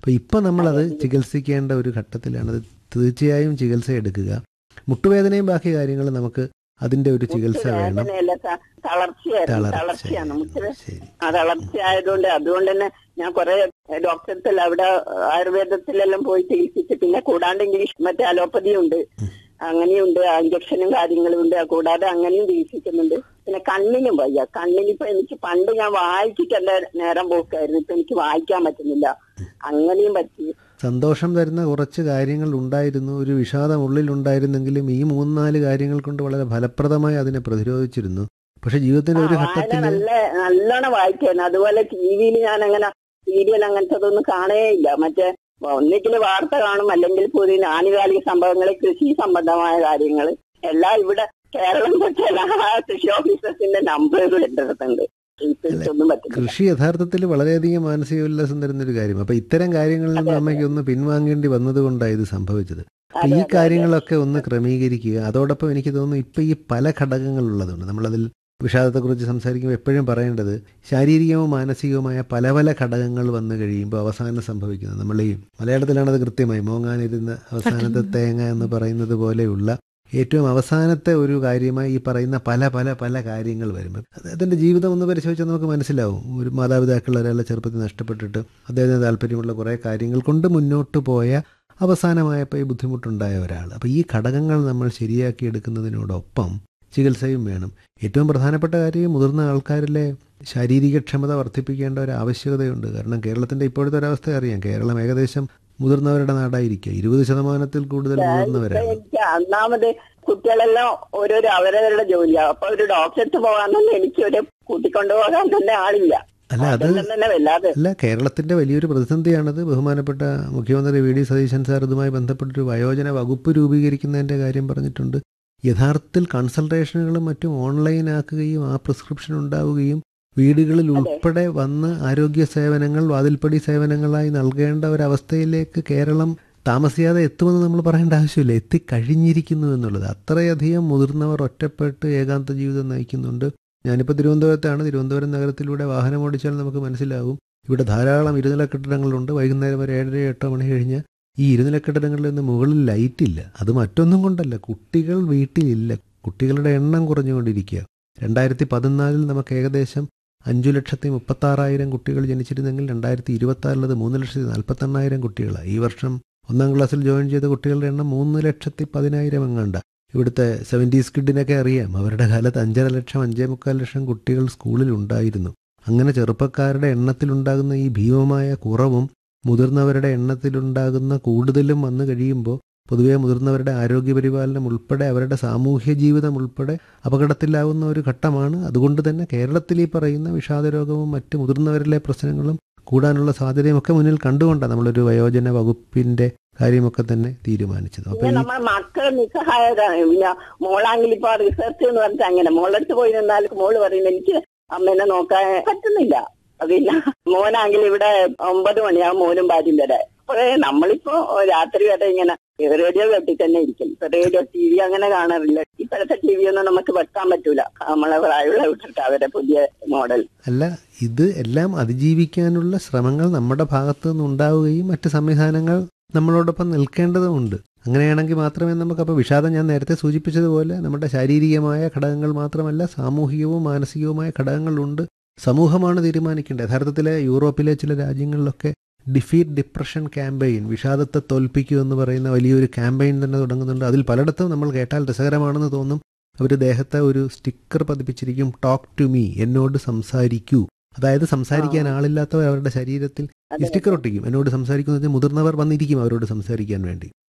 അപ്പോൾ ഇപ്പം നമ്മളത് ചികിത്സിക്കേണ്ട ഒരു ഘട്ടത്തിലാണ് അത് തീർച്ചയായും ചികിത്സ എടുക്കുക മുട്ടുവേദനയും ബാക്കി കാര്യങ്ങളും നമുക്ക് അതിന്റെ ഒരു ചികിത്സ വേണം വേദനയല്ല സ- തളർച്ചയായിരുന്നു തളർച്ച തളർച്ചയാണ് മുട്ടിന് ശരി ആ തളർച്ച ആയതുകൊണ്ട് അതുകൊണ്ട് തന്നെ ഞാൻ കുറെ ഡോക്ടർസിൽ അവിടെ ആയുർവേദത്തിലെല്ലാം പോയി ചികിത്സിച്ച് പിന്നെ കൂടാണ്ട് ഇംഗ്ലീഷ് മറ്റേ അലോപ്പതിയും ഉണ്ട് അങ്ങനെയുണ്ട് ഇഞ്ചക്ഷനും കാര്യങ്ങളും ഉണ്ട് കൂടാതെ അങ്ങനെയും ചികിത്സിക്കുന്നുണ്ട് പിന്നെ കണ്ണിനും വയ്യ കണ്ണിനിപ്പോ എനിക്ക് പണ്ട് ഞാൻ വായിച്ചിട്ട് എന്റെ നേരം പോക്കായിരുന്നു ഇപ്പൊ എനിക്ക് വായിക്കാൻ പറ്റുന്നില്ല അങ്ങനെയും പറ്റി സന്തോഷം തരുന്ന കുറച്ച് കാര്യങ്ങൾ ഉണ്ടായിരുന്നു ഒരു വിഷാദം ഉള്ളിലുണ്ടായിരുന്നെങ്കിലും ഈ മൂന്ന് നാല് കാര്യങ്ങൾ കൊണ്ട് വളരെ ഫലപ്രദമായി അതിനെ പ്രതിരോധിച്ചിരുന്നു പക്ഷെ ജീവിതത്തിന്റെ ഒരു ആ, വായന ഘട്ടത്തിൽ നല്ല നല്ലോണം വായിക്കായിരുന്നു അതുപോലെ ടി വിയിൽ ഞാൻ അങ്ങനെ സീരിയൽ അങ്ങനത്തതൊന്നും കാണേയില്ല മറ്റേ ഒന്നുകിൽ വാർത്ത കാണും അല്ലെങ്കിൽ പുതിയ ആനുകാലിക സംഭവങ്ങൾ കൃഷി സംബന്ധമായ കാര്യങ്ങൾ എല്ലാം ഇവിടെ കേരളം തൊട്ട് എല്ലാ കൃഷി ഓഫീസേഴ്സിന്റെ നമ്പറുകൾ എന്റെ അടുത്തുണ്ട് ഇതൊന്നും പറ്റില്ല കൃഷി യഥാർത്ഥത്തിൽ വളരെയധികം മാനസിക ഉല്ലാസം തരുന്ന ഒരു കാര്യം അപ്പൊ ഇത്തരം കാര്യങ്ങളിൽ നിന്ന് അമ്മയ്ക്ക് ഒന്ന് പിൻവാങ്ങേണ്ടി വന്നതുകൊണ്ടാണ് ഇത് സംഭവിച്ചത് അപ്പൊ അതെ, ഈ അതെ, കാര്യങ്ങളൊക്കെ ഒന്ന് ക്രമീകരിക്കുക അതോടൊപ്പം എനിക്ക് തോന്നുന്നു ഇപ്പൊ ഈ പല ഘടകങ്ങൾ ഉള്ളതുകൊണ്ട് നമ്മളതിൽ വിഷാദത്തെക്കുറിച്ച് സംസാരിക്കുമ്പോൾ എപ്പോഴും പറയേണ്ടത് ശാരീരികവും മാനസികവുമായ പല പല ഘടകങ്ങൾ വന്നു കഴിയുമ്പോൾ അവസാനം സംഭവിക്കുന്നത് നമ്മൾ ഈ മലയാളത്തിലാണത് കൃത്യമായി മോങ്ങാനിരുന്ന അവസാനത്തെ തേങ്ങ എന്ന് പറയുന്നത് പോലെയുള്ള ഏറ്റവും അവസാനത്തെ ഒരു കാര്യമായി ഈ പറയുന്ന പല പല പല കാര്യങ്ങൾ വരുമ്പോൾ അദ്ദേഹത്തിൻ്റെ ജീവിതം ഒന്ന് പരിശോധിച്ചാൽ നമുക്ക് മനസ്സിലാവും ഒരു മാതാപിതാക്കൾ ഒരാളെ ചെറുപ്പത്തിൽ നഷ്ടപ്പെട്ടിട്ട് അദ്ദേഹത്തിന് താല്പര്യമുള്ള കുറേ കാര്യങ്ങൾ കൊണ്ട് മുന്നോട്ട് പോയ അവസാനമായപ്പോൾ ഈ ബുദ്ധിമുട്ടുണ്ടായ ഒരാൾ അപ്പോൾ ഈ ഘടകങ്ങൾ നമ്മൾ ശരിയാക്കി എടുക്കുന്നതിനോടൊപ്പം ചികിത്സയും വേണം ഏറ്റവും പ്രധാനപ്പെട്ട കാര്യം മുതിർന്ന ആൾക്കാരിലെ ശാരീരിക ക്ഷമത വർദ്ധിപ്പിക്കേണ്ട ഒരു ആവശ്യകതയുണ്ട് കാരണം കേരളത്തിൻ്റെ ഇപ്പോഴത്തെ ഒരവസ്ഥ അറിയാം കേരളം ഏകദേശം മുതിർന്നവരുടെ നാടായിരിക്കുക ഇരുപത് ശതമാനത്തിൽ കൂടുതൽ ഇപ്പൊ മുതിർന്നവരാണ് എനിക്ക് ഒന്നാമത് കുട്ടികളെല്ലാം ഓരോരോ അവരവരുടെ ജോലിയാണ് അപ്പൊ ഒരു ഡോക്ടർക്ക് പോകാനൊന്നും എനിക്ക് ഒരു കൂട്ടിക്കൊണ്ടുപോകാൻ തന്നെ ആളില്ല അല്ല അത് അതെല്ലാം തന്നെ വല്ലാതെ അല്ല കേരളത്തിന്റെ വലിയൊരു പ്രതിസന്ധിയാണത് ബഹുമാനപ്പെട്ട മുഖ്യമന്ത്രി വി ഡി സതീശൻ സാർ ഇതുമായി ബന്ധപ്പെട്ടൊരു വയോജന വകുപ്പ് രൂപീകരിക്കുന്നതിന്റെ കാര്യം പറഞ്ഞിട്ടുണ്ട് യഥാർത്ഥത്തിൽ കൺസൾട്ടേഷനുകളും മറ്റും ഓൺലൈൻ ആക്കുകയും ആ പ്രിസ്ക്രിപ്ഷൻ ഉണ്ടാവുകയും വീടുകളിൽ ഉൾപ്പെടെ വന്ന് ആരോഗ്യ സേവനങ്ങൾ വാതിൽപ്പടി സേവനങ്ങളായി നൽകേണ്ട ഒരവസ്ഥയിലേക്ക് കേരളം താമസിയാതെ എത്തുമെന്ന് നമ്മൾ പറയേണ്ട ആവശ്യമില്ല എത്തിക്കഴിഞ്ഞിരിക്കുന്നു എന്നുള്ളത് അത്രയധികം മുതിർന്നവർ ഒറ്റപ്പെട്ട് ഏകാന്ത ജീവിതം നയിക്കുന്നുണ്ട് ഞാനിപ്പോൾ തിരുവനന്തപുരത്താണ് തിരുവനന്തപുരം നഗരത്തിലൂടെ വാഹനം ഓടിച്ചാൽ നമുക്ക് മനസ്സിലാവും ഇവിടെ ധാരാളം ഇരുനില കെട്ടിടങ്ങളുണ്ട് വൈകുന്നേരം ഒരു ഏഴര എട്ടോ മണി കഴിഞ്ഞ് ഈ ഇരുനില കെട്ടിടങ്ങളിലൊന്നും മുകളിൽ ലൈറ്റ് ഇല്ല അത് മറ്റൊന്നും കൊണ്ടല്ല കുട്ടികൾ വീട്ടിലില്ല കുട്ടികളുടെ എണ്ണം കുറഞ്ഞുകൊണ്ടിരിക്കുക രണ്ടായിരത്തി പതിനാലിൽ നമുക്ക് ഏകദേശം അഞ്ചു ലക്ഷത്തി മുപ്പത്താറായിരം കുട്ടികൾ ജനിച്ചിരുന്നെങ്കിൽ രണ്ടായിരത്തി ഇരുപത്തി ആറിലത് മൂന്ന് ലക്ഷത്തി നാൽപ്പത്തെണ്ണായിരം കുട്ടികളാണ് ഈ വർഷം ഒന്നാം ക്ലാസ്സിൽ ജോയിൻ ചെയ്ത കുട്ടികളുടെ എണ്ണം മൂന്ന് ലക്ഷത്തി പതിനായിരം എങ്ങാണ്ട ഇവിടുത്തെ സെവൻറ്റീസ് കിഡിനൊക്കെ അറിയാം അവരുടെ കാലത്ത് അഞ്ചര ലക്ഷം അഞ്ചേ മുക്കാൽ ലക്ഷം കുട്ടികൾ സ്കൂളിൽ ഉണ്ടായിരുന്നു അങ്ങനെ ചെറുപ്പക്കാരുടെ എണ്ണത്തിലുണ്ടാകുന്ന ഈ ഭീമമായ കുറവും മുതിർന്നവരുടെ എണ്ണത്തിലുണ്ടാകുന്ന കൂടുതലും വന്നു കഴിയുമ്പോൾ പൊതുവെ മുതിർന്നവരുടെ ആരോഗ്യപരിപാലനം ഉൾപ്പെടെ അവരുടെ സാമൂഹ്യ ജീവിതം ഉൾപ്പെടെ അപകടത്തിലാവുന്ന ഒരു ഘട്ടമാണ് അതുകൊണ്ട് തന്നെ കേരളത്തിൽ ഈ പറയുന്ന വിഷാദരോഗവും മറ്റ് മുതിർന്നവരിലെ പ്രശ്നങ്ങളും കൂടാനുള്ള സാധ്യതയും ഒക്കെ മുന്നിൽ കണ്ടുകൊണ്ടാണ് നമ്മളൊരു വയോജന വകുപ്പിന്റെ കാര്യമൊക്കെ തന്നെ തീരുമാനിച്ചത് അപ്പൊ പിന്നെ ഈ നമ്മളെ മക്കൾ നിസ്സഹായതാണ് പിന്നെ മോളാണെങ്കിൽ ഇപ്പൊ റിസർച്ച് എന്ന് പറഞ്ഞിട്ട് അങ്ങനെ മോളടുത്ത് പോയി നിന്നാൽ മോള് പറയുന്നത് എനിക്ക് അമ്മേനെ നോക്കാൻ പറ്റുന്നില്ല അതില്ല മോനാണെങ്കിൽ ഇവിടെ ഒമ്പത് മണിയാവും മോനും ഭാര്യയും വരെ അപ്പോഴേ നമ്മളിപ്പോ രാത്രി വരെ ഇങ്ങനെ റേഡിയോ വെട്ടി തന്നെ ഇരിക്കും ഇപ്പൊ റേഡിയോ ടി വി അങ്ങനെ കാണാറില്ല ഇപ്പോഴത്തെ ടി വി ഒന്നും നമുക്ക് വെക്കാൻ പറ്റൂല നമ്മളെ പ്രായമുള്ള വിട്ടിട്ട് അവരെ പുതിയ മോഡൽ അല്ല ഇത് എല്ലാം അതിജീവിക്കാനുള്ള ശ്രമങ്ങൾ നമ്മുടെ ഭാഗത്തു നിന്നുണ്ടാവുകയും മറ്റ് സംവിധാനങ്ങൾ നമ്മളോടൊപ്പം നിൽക്കേണ്ടതുമുണ്ട് അങ്ങനെയാണെങ്കിൽ മാത്രമേ നമുക്ക് അപ്പോൾ വിഷാദം ഞാൻ നേരത്തെ സൂചിപ്പിച്ചതുപോലെ നമ്മുടെ ശാരീരികമായ ഘടകങ്ങൾ മാത്രമല്ല സാമൂഹികവും മാനസികവുമായ ഘടകങ്ങളുണ്ട് സമൂഹമാണ് തീരുമാനിക്കേണ്ടത് യഥാർത്ഥത്തിലെ യൂറോപ്പിലെ ചില രാജ്യങ്ങളിലൊക്കെ ഡിഫീറ്റ് ഡിപ്രഷൻ ക്യാമ്പയിൻ വിഷാദത്തെ തോൽപ്പിക്കൂ എന്ന് പറയുന്ന വലിയൊരു ക്യാമ്പയിൻ തന്നെ തുടങ്ങുന്നുണ്ട് അതിൽ പലയിടത്തും നമ്മൾ കേട്ടാൽ രസകരമാണെന്ന് തോന്നും അവർ ദേഹത്തെ ഒരു സ്റ്റിക്കർ പതിപ്പിച്ചിരിക്കും ടോക്ക് ടു മീ എന്നോട് സംസാരിക്കൂ അതായത് സംസാരിക്കാൻ ആളില്ലാത്തവർ അവരുടെ ശരീരത്തിൽ ഈ സ്റ്റിക്കർ ഒട്ടിക്കും എന്നോട് സംസാരിക്കുന്നത് മുതിർന്നവർ വന്നിരിക്കും അവരോട് സംസാരിക്കാൻ വേണ്ടി